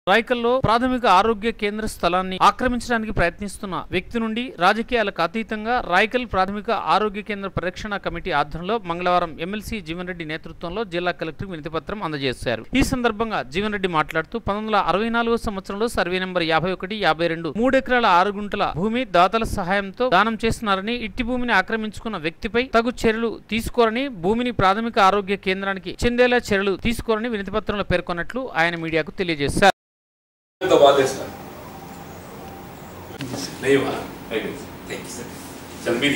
రాయకల్లో ప్రాథమిక ఆరోగ్య కేంద్ర స్థలాన్ని ఆక్రమించడానికి ప్రయత్నిస్తున్న వ్యక్తి నుండి రాజకీయాలకు అతీతంగా రాయకల్ ప్రాథమిక ఆరోగ్య కేంద్ర పరిరక్షణ కమిటీ ఆధ్వర్యంలో మంగళవారం ఎమ్మెల్సీ జీవన్ రెడ్డి నేతృత్వంలో జిల్లా కలెక్టర్ వినతిపత్రం అందజేశారు ఈ సందర్భంగా జీవన్ రెడ్డి మాట్లాడుతూ పంతొమ్మిది వందల అరవై నాలుగో సంవత్సరంలో సర్వే నెంబర్ యాభై ఒకటి యాభై రెండు మూడు ఎకరాల ఆరు గుంటల భూమి దాతల సహాయంతో దానం చేస్తున్నారని ఇట్టి భూమిని ఆక్రమించుకున్న వ్యక్తిపై తగు చర్యలు తీసుకోరని భూమిని ప్రాథమిక ఆరోగ్య కేంద్రానికి చెందేలా చర్యలు తీసుకోరని వినతిపత్రంలో పేర్కొన్నట్లు ఆయన మీడియాకు తెలియజేశారు तो बाद है सर नहीं हुआ थैंक यू सर चल भी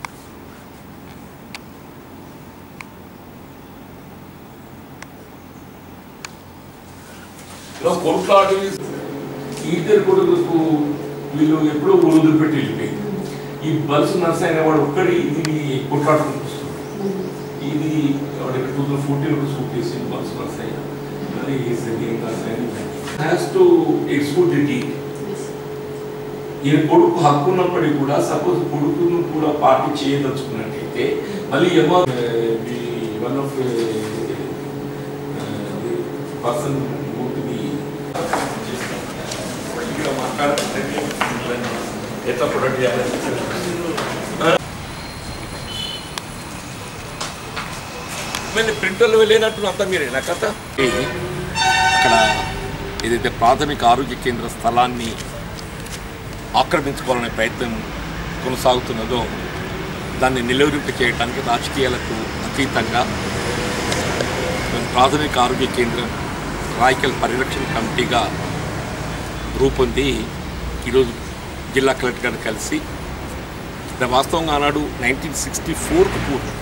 ఇలా కొట్లాట ఇద్దరు కొడుకులకు వీళ్ళు ఎప్పుడో వదిలిపెట్టి వెళ్ళిపోయింది ఈ బల్స్ నర్స్ అయిన వాడు ఒక్కడి ఇది కొట్లాట కనిపిస్తుంది ఇది వాడికి టూ థౌసండ్ ఫోర్టీన్ సూట్ చేసి బల్స్ నర్స్ అయినా మరి సెకండ్ నర్స్ అయినా has to export the tea ఈయన కొడుకు హక్కు ఉన్నప్పటికీ కూడా సపోజ్ కొడుకును కూడా పార్టీ చేయదలుచుకున్నట్టయితే మళ్ళీ ఏమో వన్ ఆఫ్ పర్సన్ ఎట్లా ప్రొడక్ట్ చేయాలి మేము ప్రింటర్లు వెళ్ళినట్టు అంతా మీరే నా కథ అక్కడ ఏదైతే ప్రాథమిక ఆరోగ్య కేంద్ర స్థలాన్ని ఆక్రమించుకోవాలనే ప్రయత్నం కొనసాగుతున్నదో దాన్ని నిలువరింపు చేయడానికి రాజకీయాలకు అతీతంగా మేము ప్రాథమిక ఆరోగ్య కేంద్రం రాయకల్ పరిరక్షణ కమిటీగా రూపొంది ఈరోజు జిల్లా కలెక్టర్ గారిని కలిసి అంటే వాస్తవంగా ఆనాడు నైన్టీన్ సిక్స్టీ ఫోర్కు పూర్వం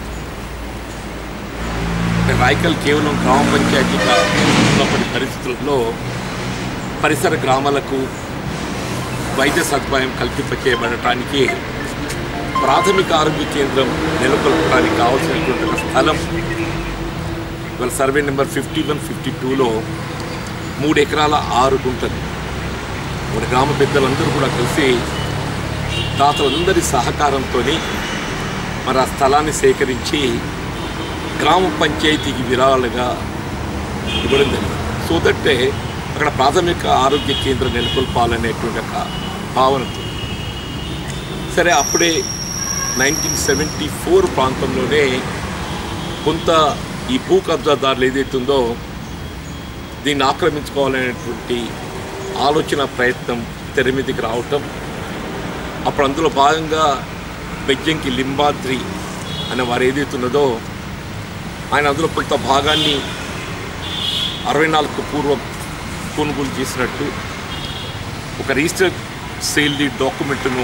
అంటే రాయకల్ కేవలం గ్రామ పంచాయతీగా ఉన్నప్పటి పరిస్థితుల్లో పరిసర గ్రామాలకు వైద్య సదుపాయం కల్పింపచేయబడటానికి ప్రాథమిక ఆరోగ్య కేంద్రం నెలకొల్పడానికి కావాల్సినటువంటి ఒక స్థలం ఇవాళ survey number fifty one fifty టూలో మూడు ఎకరాల ఆరు గుంటలు మన గ్రామ పెద్దలందరూ కూడా కలిసి దాతలందరి సహకారంతో మరి ఆ స్థలాన్ని సేకరించి గ్రామ పంచాయతీకి విరాళాలుగా ఇవ్వడం జరిగింది సో దట్టే అక్కడ ప్రాథమిక ఆరోగ్య కేంద్రం నెలకొల్పాలనేటువంటి ఒక భావనతో సరే అప్పుడే నైన్టీన్ సెవెంటీ ఫోర్ ప్రాంతంలోనే కొంత ఈ భూ కబ్జాదారులు ఏదైతుందో దీన్ని ఆక్రమించుకోవాలనేటువంటి ఆలోచన ప్రయత్నం తెర మీదకి రావటం అప్పుడు అందులో భాగంగా బెజ్జంకి లింబాద్రి అనే వారు ఏదైతున్నదో ఆయన అందులో కొంత భాగాన్ని అరవై నాలుగు పూర్వం కొనుగోలు చేసినట్టు ఒక రిజిస్టర్ సేల్ డాక్యుమెంట్ను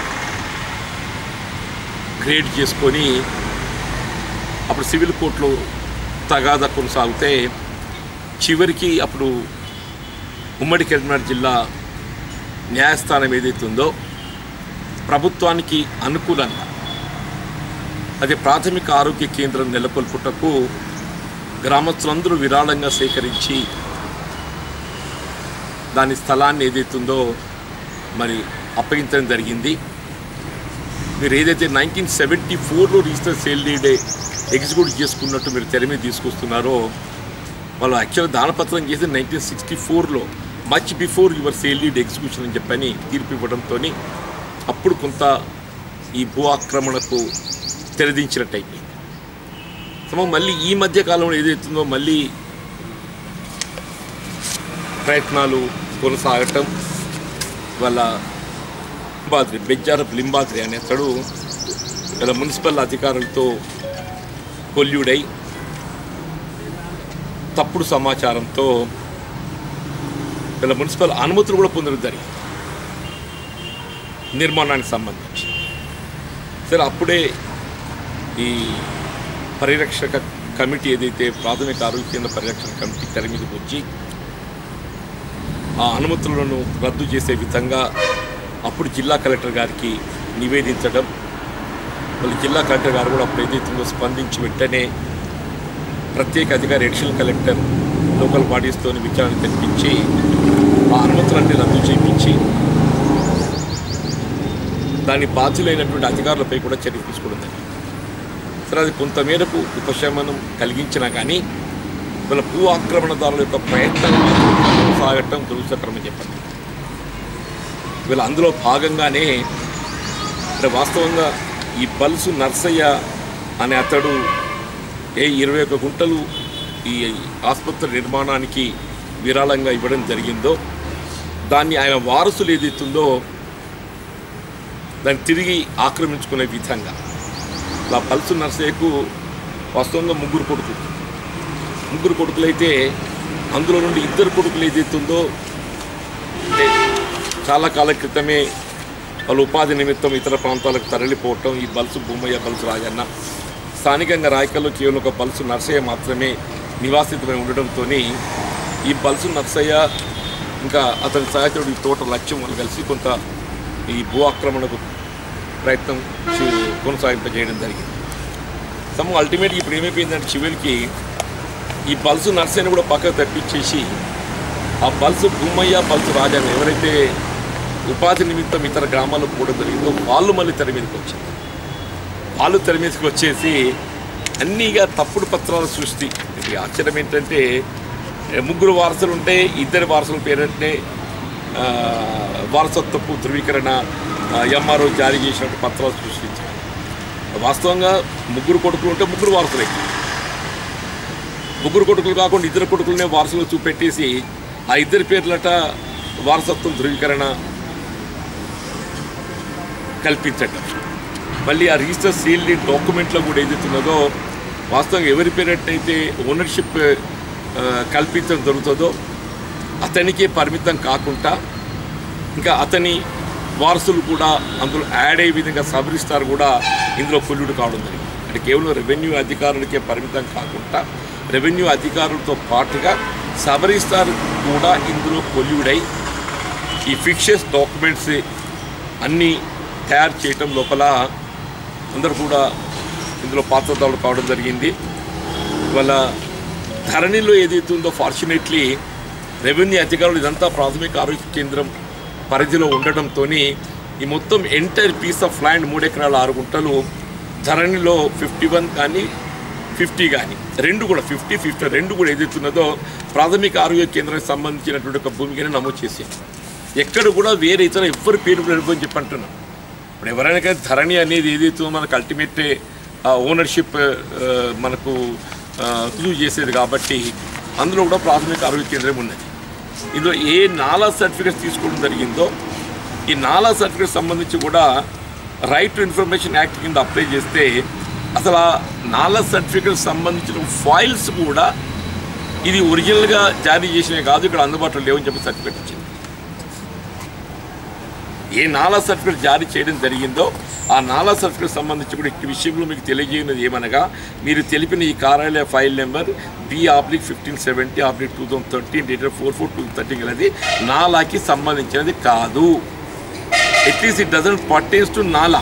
క్రియేట్ చేసుకొని అప్పుడు సివిల్ కోర్టులో తగాదా కొనసాగితే చివరికి అప్పుడు ఉమ్మడి కరీంనగర్ జిల్లా న్యాయస్థానం ఏదైతే ఉందో ప్రభుత్వానికి అనుకూలంగా అదే ప్రాథమిక ఆరోగ్య కేంద్రం నెలకొల్పుటకు గ్రామస్తులందరూ విరాళంగా సేకరించి దాని స్థలాన్ని ఏదైతుందో మరి అప్పగించడం జరిగింది మీరు ఏదైతే నైన్టీన్ సెవెంటీ ఫోర్లో రిజిస్టర్ సేల్ డీడే ఎగ్జిక్యూట్ చేసుకున్నట్టు మీరు తెర మీద తీసుకొస్తున్నారో వాళ్ళు యాక్చువల్ దానపత్రం చేసి నైన్టీన్ సిక్స్టీ ఫోర్లో much before your sale deed execution అని చెప్పని తీర్పు ఇవ్వడంతో అప్పుడు కొంత ఈ భూ ఆక్రమణకు తెరదించినట్టు అయిపోయింది సో మళ్ళీ ఈ మధ్య కాలంలో ఏదైతుందో మళ్ళీ ప్రయత్నాలు కొనసాగటం వాళ్ళ లింబాద్రి బెజ్జారపు లింబాద్రి అనే అతడు ఇలా మున్సిపల్ అధికారులతో కొల్యుడై తప్పుడు సమాచారంతో ఇలా మున్సిపల్ అనుమతులు కూడా పొందడం జరిగింది నిర్మాణానికి సంబంధించి సరే అప్పుడే ఈ పరిరక్షక కమిటీ ఏదైతే ప్రాథమిక ఆరోగ్య కేంద్ర పరిరక్షణ కమిటీ తెర మీదకి వచ్చి ఆ అనుమతులను రద్దు చేసే విధంగా అప్పుడు జిల్లా కలెక్టర్ గారికి నివేదించడం మళ్ళీ జిల్లా కలెక్టర్ గారు కూడా అప్పుడు ఏదైతుందో స్పందించి వెంటనే ప్రత్యేక అధికారి ఎడిషనల్ కలెక్టర్ లోకల్ బాడీస్తో విచారణ తెప్పించి ఆ అనుమతులన్నీ రద్దు చేయించి దాని బాధ్యులైనటువంటి అధికారులపై కూడా చర్య తీసుకోవడం జరిగింది సరే అది కొంతమేరకు ఉపశమనం కలిగించినా కానీ వాళ్ళ భూ ఆక్రమణదారుల యొక్క ప్రయత్నం మాత్రం కొనసాగటం దురుస్తకరమని చెప్పండి వీళ్ళు అందులో భాగంగానే అంటే వాస్తవంగా ఈ బల్సు నర్సయ్య అనే అతడు ఏ ఇరవై ఒక గుంటలు ఈ ఆసుపత్రి నిర్మాణానికి విరాళంగా ఇవ్వడం జరిగిందో దాన్ని ఆయన వారసులు ఏదైతుందో దాన్ని తిరిగి ఆక్రమించుకునే విధంగా ఆ పల్సు నర్సయ్యకు వాస్తవంగా ముగ్గురు కొడుకులు ముగ్గురు కొడుకులైతే అందులో నుండి ఇద్దరు కొడుకులు ఏదైతుందో అంటే చాలా కాలం క్రితమే వాళ్ళు ఉపాధి నిమిత్తం ఇతర ప్రాంతాలకు తరలిపోవటం ఈ బల్సు భూమయ్య బల్సు రాజన్న స్థానికంగా రాయకల్లో కేవలం ఒక బల్సు నర్సయ్య మాత్రమే నివాసితమై ఉండడంతో ఈ బల్సు నర్సయ్య ఇంకా అతని సహచరుడు ఈ తోట లక్ష్యం వాళ్ళు కలిసి కొంత ఈ భూ ఆక్రమణకు ప్రయత్నం చే- కొనసాగింపజేయడం జరిగింది సమ్ అల్టిమేట్గా ఇప్పుడు ఏమైపోయిందంటే చివరికి ఈ బల్సు నర్సయ్యని కూడా పక్కకు తప్పించేసి ఆ బల్సు భూమయ్య బల్సు రాజాని ఎవరైతే ఉపాధి నిమిత్తం ఇతర గ్రామాలకు పోవడం జరిగిందో వాళ్ళు మళ్ళీ తెర మీదకి వచ్చారు వాళ్ళు తెర మీదకి వచ్చేసి అన్నీగా తప్పుడు పత్రాల సృష్టి ఇది ఆశ్చర్యం ఏంటంటే ఏ, ముగ్గురు వారసులు ఉంటే ఇద్దరు వారసుల పేరంటే ఆ, వారసత్వపు ధృవీకరణ ఎంఆర్ఓ జారీ చేసినట్టు పత్రాలు సృష్టించారు వాస్తవంగా ముగ్గురు కొడుకులు ఉంటే ముగ్గురు వారసులే ముగ్గురు కొడుకులు కాకుండా ఇద్దరు కొడుకులనే వారసులు చూపెట్టేసి ఆ ఇద్దరి పేర్లట వారసత్వం ధృవీకరణ కల్పించటం మళ్ళీ ఆ రిజిస్టర్ సీల్ డాక్యుమెంట్లో కూడా ఏదైతున్నదో వాస్తవంగా ఎవరి పేరట్టయితే ఓనర్షిప్ కల్పించడం జరుగుతుందో అతనికే పరిమితం కాకుండా ఇంకా అతని వారసులు కూడా అందులో యాడ్ అయ్యే విధంగా సబ్ రిజిస్టార్ కూడా ఇందులో ఫుల్లుడు కావడం జరిగింది అంటే కేవలం రెవెన్యూ అధికారులకే పరిమితం కాకుండా రెవెన్యూ అధికారులతో పాటుగా సబ్ రిజిస్టార్ కూడా ఇందులో కొల్యూడై ఈ ఫిక్షస్ డాక్యుమెంట్స్ అన్నీ తయారు చేయటం లోపల అందరూ కూడా ఇందులో పాత్రదారులు కావడం జరిగింది వాళ్ళ ధరణిలో ఏదైతే ఉందో ఫార్చునేట్లీ రెవెన్యూ అధికారులు ఇదంతా ప్రాథమిక ఆరోగ్య కేంద్రం పరిధిలో ఉండడంతో ఈ మొత్తం ఎంటైర్ పీస్ ఆఫ్ ల్యాండ్ మూడు ఎకరాల ఆరు గుంటలు ధరణిలో ఫిఫ్టీ వన్ కానీ ఫిఫ్టీ కానీ రెండు కూడా ఫిఫ్టీ ఫిఫ్టీ రెండు కూడా ఏదైతున్నదో ప్రాథమిక ఆరోగ్య కేంద్రానికి సంబంధించినటువంటి ఒక భూమికని నమోదు చేసింది ఎక్కడ కూడా వేరే ఇతర ఎవ్వరి పేరు అని చెప్పి అంటున్నాం ఇప్పుడు ఎవరైనా కానీ ధరణి అనేది ఏదైతే మనకు అల్టిమేట్ ఓనర్షిప్ మనకు రుజువు చేసేది కాబట్టి అందులో కూడా ప్రాథమిక ఆరోగ్య కేంద్రం ఉన్నది ఇందులో ఏ నాలా సర్టిఫికేట్స్ తీసుకోవడం జరిగిందో ఈ నాలా సర్టిఫికేట్ సంబంధించి కూడా రైట్ టు ఇన్ఫర్మేషన్ యాక్ట్ కింద అప్లై చేస్తే అసలు ఆ నాలా సర్టిఫికేట్ సంబంధించిన ఫైల్స్ కూడా ఇది ఒరిజినల్గా జారీ చేసినవి కాదు ఇక్కడ అందుబాటులో లేవని చెప్పి సర్టిఫికేట్ ఇచ్చింది ఏ నాలా సర్టిఫికేట్ జారీ చేయడం జరిగిందో ఆ నాలా సర్టిఫికేట్ సంబంధించి కూడా ఈ విషయంలో మీకు తెలియజేయనది ఏమనగా మీరు తెలిపిన ఈ కార్యాలయ file number B oblique fifteen seventy oblique two thousand thirteen dated four four two thirteen అనేది నాలాకి సంబంధించినది కాదు at least it doesn't pertains to నాలా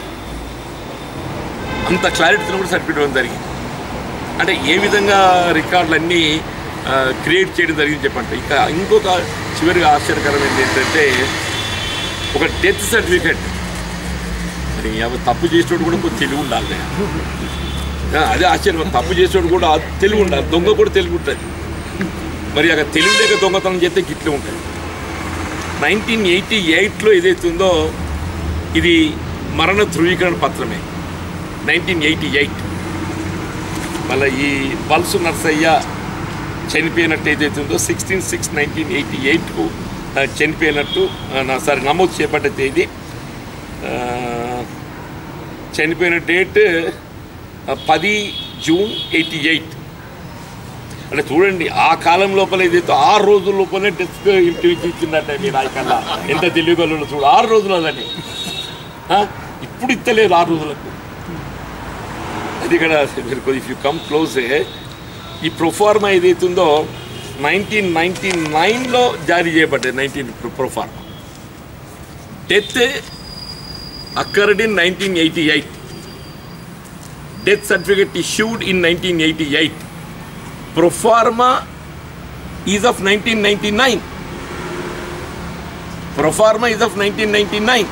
అంత క్లారిటీతో కూడా సర్టిఫికేట్ ఇవ్వడం జరిగింది అంటే ఏ విధంగా రికార్డులన్నీ క్రియేట్ చేయడం జరిగింది చెప్పండి ఇంకా ఇంకొక చివరిగా ఆశ్చర్యకరమైనది ఏంటంటే ఒక డెత్ సర్టిఫికేట్ మరి అవి తప్పు చేసేవాడు కూడా కొంచెం తెలివి ఉండాలి ఆ, అదే ఆశ్చర్యం తప్పు చేసేవాడు కూడా తెలివి ఉండాలి దొంగ కూడా తెలివి ఉంటుంది మరి అక్కడ తెలివి లేక దొంగతనం చేస్తే గిట్లే ఉంటుంది నైన్టీన్ ఎయిటీ ఎయిట్లో ఏదైతే ఉందో ఇది మరణ ధృవీకరణ పత్రమే నైన్టీన్ ఎయిటీ ఎయిట్ మళ్ళీ ఈ వల్సు నర్సయ్య చనిపోయినట్టు ఏదైతే ఉందో సిక్స్టీన్ సిక్స్ నైన్టీన్ ఎయిటీ ఎయిట్కు చనిపోయినట్టు ఆ, నా సారీ నమోదు చేపట్ట తేదీ ఆ, చనిపోయిన డేట్ ఆ, పది జూన్ ఎయిటీ ఎయిట్ అంటే చూడండి ఆ కాలం లోపల ఏదైతే ఆరు రోజుల లోపలే డెస్క్ ఇంటికి ఇచ్చిందట మీ నాయకల్లా ఎంత తెలియగలను చూడు ఆరు రోజులని ఇప్పుడు ఇస్తలేదు ఆరు రోజులకు అది ఇక్కడ మీరు ఇఫ్ యూ కమ్ క్లోజ్ ఈ ప్రొఫార్మా ఏదైతుందో నైన్టీన్ నైన్టీ నైన్లో జారీ చేయబడ్డది nineteen proforma death occurred in nineteen eighty eight death certificate issued in nineteen eighty eight proforma is of nineteen ninety nine proforma is of nineteen ninety nine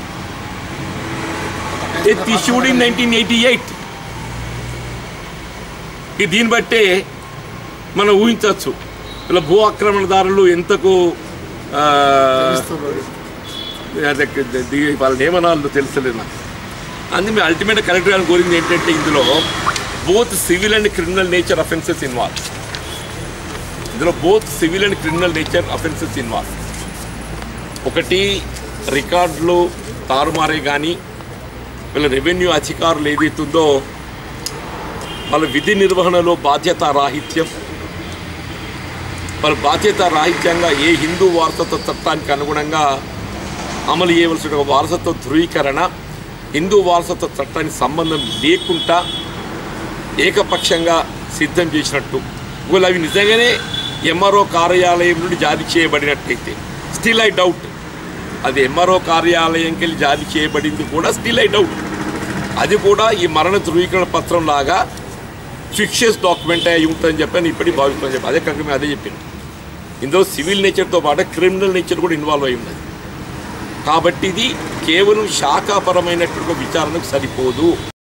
death issued in nineteen eighty eight దీన్ని బట్టే మనం ఊహించవచ్చు ఇలా భూ ఆక్రమణదారులు ఎంతకు ఆ, అదే the- వాళ్ళ నియమనాలు తెలుసలేదు నాకు అందుకే మేము అల్టిమేట్ కలెక్టర్ గారిని కోరింది ఏంటంటే ఇందులో both civil and criminal nature offences involve ఇందులో both civil and criminal nature offences involve ఒకటి రికార్డులు తారుమారే కానీ వీళ్ళ రెవెన్యూ అధికారులు ఏదైతుందో వాళ్ళ విధి నిర్వహణలో బాధ్యత రాహిత్యం వాళ్ళ బాధ్యత రాహిత్యంగా ఏ హిందూ వారసత్వ చట్టానికి అనుగుణంగా అమలు చేయవలసిన ఒక వారసత్వ ధృవీకరణ హిందూ వారసత్వ చట్టానికి సంబంధం లేకుండా ఏకపక్షంగా సిద్ధం చేసినట్టు ఒకవేళ అవి నిజంగానే ఎంఆర్ఓ కార్యాలయం నుండి జారీ చేయబడినట్టయితే స్టిల్ ఐ డౌట్ అది ఎంఆర్ఓ కార్యాలయంకి వెళ్ళి జారీ చేయబడింది కూడా స్టిల్ ఐ డౌట్ అది కూడా ఈ మరణ ధృవీకరణ పత్రం లాగా ఫిక్షియస్ డాక్యుమెంట్ అయి ఉంటుందని చెప్పి నేను ఇప్పటికీ భావిస్తాను చెప్పి అదే కాక మేము అదే చెప్పింది ఇందులో సివిల్ నేచర్తో పాటు క్రిమినల్ నేచర్ కూడా ఇన్వాల్వ్ అయి ఉన్నది కాబట్టి ఇది కేవలం శాఖాపరమైనటువంటి ఒక విచారణకు సరిపోదు